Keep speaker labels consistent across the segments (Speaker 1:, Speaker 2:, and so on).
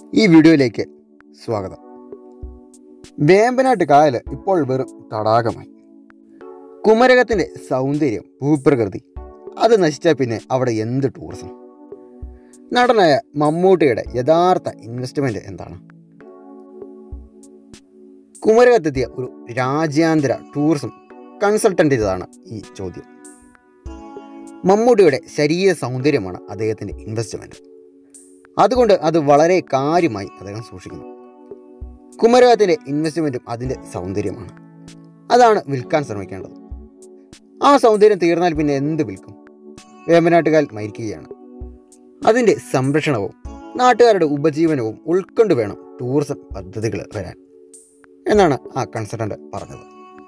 Speaker 1: ഈ വീഡിയോയിലേക്ക് സ്വാഗതം വേമ്പനാട്ട് കായൽ ഇപ്പോൾ വെറും തടാകമായി കുമരകത്തിൻ്റെ സൗന്ദര്യം ഭൂപ്രകൃതി അത് നശിച്ചാൽ പിന്നെ അവിടെ എന്ത് ടൂറിസം നടനായ മമ്മൂട്ടിയുടെ യഥാർത്ഥ ഇൻവെസ്റ്റ്മെൻറ്റ് എന്താണ് കുമരകത്തെത്തിയ ഒരു രാജ്യാന്തര ടൂറിസം കൺസൾട്ടൻ്റേതാണ് ഈ ചോദ്യം മമ്മൂട്ടിയുടെ ശരീര സൗന്ദര്യമാണ് അദ്ദേഹത്തിൻ്റെ ഇൻവെസ്റ്റ്മെൻറ്റ് അതുകൊണ്ട് അത് വളരെ കാര്യമായി അദ്ദേഹം സൂക്ഷിക്കുന്നു കുമരകത്തിൻ്റെ ഇൻവെസ്റ്റ്മെൻറ്റും അതിൻ്റെ സൗന്ദര്യമാണ് അതാണ് വിൽക്കാൻ ശ്രമിക്കേണ്ടത് ആ സൗന്ദര്യം തീർന്നാൽ പിന്നെ എന്ത് വിൽക്കും വേമ്പനാട്ടുകാൽ മരിക്കുകയാണ് അതിൻ്റെ സംരക്ഷണവും നാട്ടുകാരുടെ ഉപജീവനവും ഉൾക്കൊണ്ട് വേണം ടൂറിസം പദ്ധതികൾ വരാൻ എന്നാണ് ആ കൺസൾട്ടൻ്റ് പറഞ്ഞത്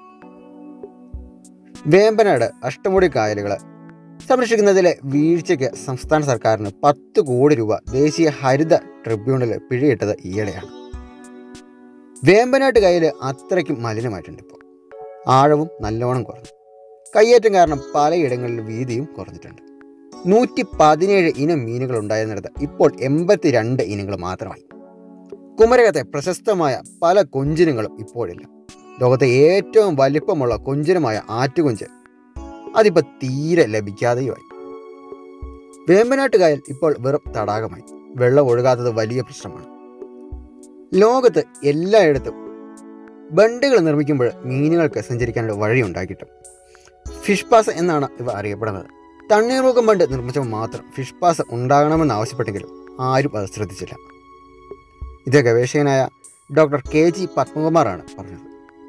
Speaker 1: വേമ്പനാട് അഷ്ടമുടി കായലുകൾ സംരക്ഷിക്കുന്നതിലെ വീഴ്ചയ്ക്ക് സംസ്ഥാന സർക്കാരിന് പത്ത് കോടി രൂപ ദേശീയ ഹരിത ട്രിബ്യൂണൽ പിഴയിട്ടത് ഈയിടെയാണ് വേമ്പനാട്ട് കായൽ അത്രയ്ക്കും മലിനമായിട്ടുണ്ട് ഇപ്പോൾ ആഴവും നല്ലോണം കുറഞ്ഞു കയ്യേറ്റം കാരണം പലയിടങ്ങളിൽ വീതിയും കുറഞ്ഞിട്ടുണ്ട് നൂറ്റി പതിനേഴ് ഇനം മീനുകൾ ഉണ്ടായിരുന്നിടത്ത് ഇപ്പോൾ എൺപത്തിരണ്ട് ഇനങ്ങൾ മാത്രമായി കുമരകത്തെ പ്രശസ്തമായ പല കൊഞ്ചിനങ്ങളും ഇപ്പോഴില്ല ലോകത്തെ ഏറ്റവും വലിപ്പമുള്ള കൊഞ്ചിനമായ ആറ്റുകൊഞ്ച് അതിപ്പോൾ തീരെ ലഭിക്കാതെയുമായി വേമ്പനാട്ട് കായൽ ഇപ്പോൾ വെറും തടാകമായി വെള്ളം ഒഴുകാത്തത് വലിയ പ്രശ്നമാണ് ലോകത്ത് എല്ലായിടത്തും ബണ്ടുകൾ നിർമ്മിക്കുമ്പോൾ മീനുകൾക്ക് സഞ്ചരിക്കാനുള്ള വഴി ഉണ്ടാക്കിയിട്ടും ഫിഷ് പാസ് എന്നാണ് ഇവ അറിയപ്പെടുന്നത് തണ്ണീർമുഖം ബണ്ട് നിർമ്മിച്ചപ്പോൾ മാത്രം ഫിഷ് പാസ് ഉണ്ടാകണമെന്ന് ആവശ്യപ്പെട്ടെങ്കിലും ആരും അത് ശ്രദ്ധിച്ചില്ല ഇത് ഗവേഷകനായ ഡോക്ടർ കെ ജി പത്മകുമാറാണ് പറഞ്ഞത്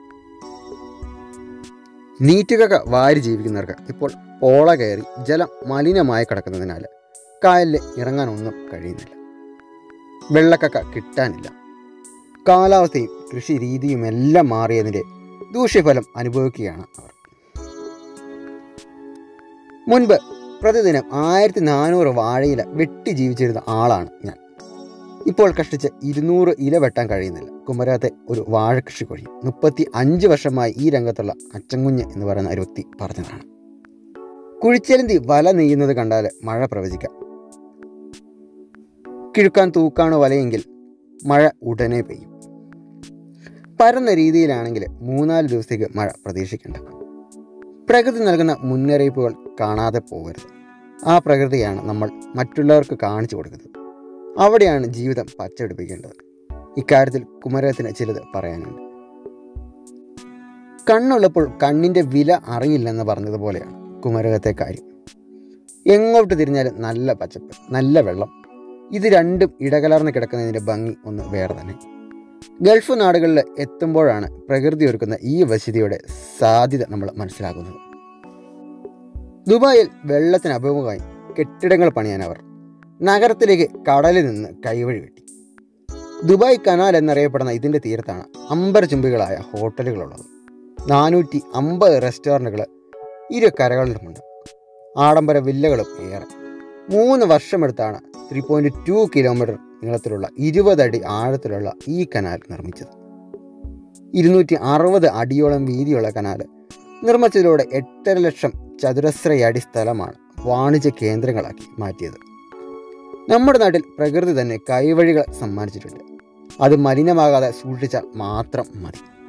Speaker 1: നീറ്റുകക്ക വാരി ജീവിക്കുന്നവർക്ക് ഇപ്പോൾ പോള കയറി ജലം മലിനമായി കിടക്കുന്നതിനാൽ കായലിൽ ഇറങ്ങാനൊന്നും കഴിയുന്നില്ല വെള്ളക്കക്ക കിട്ടാനില്ല കാലാവസ്ഥയും കൃഷി രീതിയും എല്ലാം മാറിയതിൻ്റെ ദൂഷ്യഫലം അനുഭവിക്കുകയാണ് അവർ മുൻപ് പ്രതിദിനം ആയിരത്തി നാനൂറ് വാഴയില വെട്ടി ജീവിച്ചിരുന്ന ആളാണ് ഞാൻ ഇപ്പോൾ കഷ്ടിച്ച് ഇരുന്നൂറ് ഇല വെട്ടാൻ കഴിയുന്നില്ല കുമരകത്തെ ഒരു വാഴകൃഷി കൊഴി മുപ്പത്തി അഞ്ച് വർഷമായി ഈ രംഗത്തുള്ള അച്ചൻകുഞ്ഞ് എന്ന് പറയുന്ന ഒരു വ്യക്തി പറഞ്ഞതാണ് കുഴിച്ചെലുന്തി വല നെയ്യുന്നത് കണ്ടാൽ മഴ പ്രവചിക്കാം കിഴുക്കാൻ തൂക്കാണ് വലയെങ്കിൽ മഴ ഉടനെ പെയ്യും പരന്ന രീതിയിലാണെങ്കിൽ മൂന്നാല് ദിവസത്തേക്ക് മഴ പ്രതീക്ഷിക്കേണ്ട പ്രകൃതി നൽകുന്ന മുന്നറിയിപ്പുകൾ കാണാതെ പോകരുത് ആ പ്രകൃതിയാണ് നമ്മൾ മറ്റുള്ളവർക്ക് കാണിച്ചു കൊടുക്കുന്നത് അവിടെയാണ് ജീവിതം പച്ചപിടിപ്പിക്കേണ്ടത് ഇക്കാര്യത്തിൽ കുമരകത്തിന് ചിലത് പറയാനുണ്ട് കണ്ണുള്ളപ്പോൾ കണ്ണിൻ്റെ വില അറിയില്ലെന്ന് പറഞ്ഞതുപോലെയാണ് കുമരകത്തെ കാര്യം എങ്ങോട്ട് തിരിഞ്ഞാലും നല്ല പച്ചപ്പ് നല്ല വെള്ളം ഇത് രണ്ടും ഇടകലർന്ന് കിടക്കുന്നതിൻ്റെ ഭംഗി ഒന്ന് വേറെ തന്നെ ഗൾഫ് നാടുകളിൽ എത്തുമ്പോഴാണ് പ്രകൃതി ഒരുക്കുന്ന ഈ വശതിയുടെ സാധ്യത നമ്മൾ മനസ്സിലാക്കുന്നത് ദുബായിൽ വെള്ളത്തിന് അഭിമുഖമായി കെട്ടിടങ്ങൾ പണിയാൻ അവർ നഗരത്തിലേക്ക് കടലിൽ നിന്ന് കൈവഴി വെട്ടി ദുബായ് കനാൽ എന്നറിയപ്പെടുന്ന ഇതിൻ്റെ തീരത്താണ് അമ്പരചുംബികളായ ഹോട്ടലുകളുള്ളത് നാനൂറ്റി അമ്പത് റെസ്റ്റോറൻറ്റുകൾ ഇരു കരകളിലുമുണ്ട് ആഡംബര വില്ലകളും ഏറെ മൂന്ന് വർഷമെടുത്താണ് ത്രീ പോയിൻറ്റ് ടു കിലോമീറ്റർ നീളത്തിലുള്ള ഇരുപതടി ആഴത്തിലുള്ള ഈ കനാൽ നിർമ്മിച്ചത് ഇരുന്നൂറ്റി അറുപത് അടിയോളം വീതിയുള്ള കനാൽ നിർമ്മിച്ചതിലൂടെ എട്ടര ലക്ഷം ചതുരശ്രയടി സ്ഥലമാണ് വാണിജ്യ കേന്ദ്രങ്ങളാക്കി മാറ്റിയത് നമ്മുടെ നാട്ടിൽ പ്രകൃതി തന്നെ കൈവഴികൾ സമ്മാനിച്ചിട്ടുണ്ട് അത് മലിനമാകാതെ സൂക്ഷിച്ചാൽ മാത്രം മതി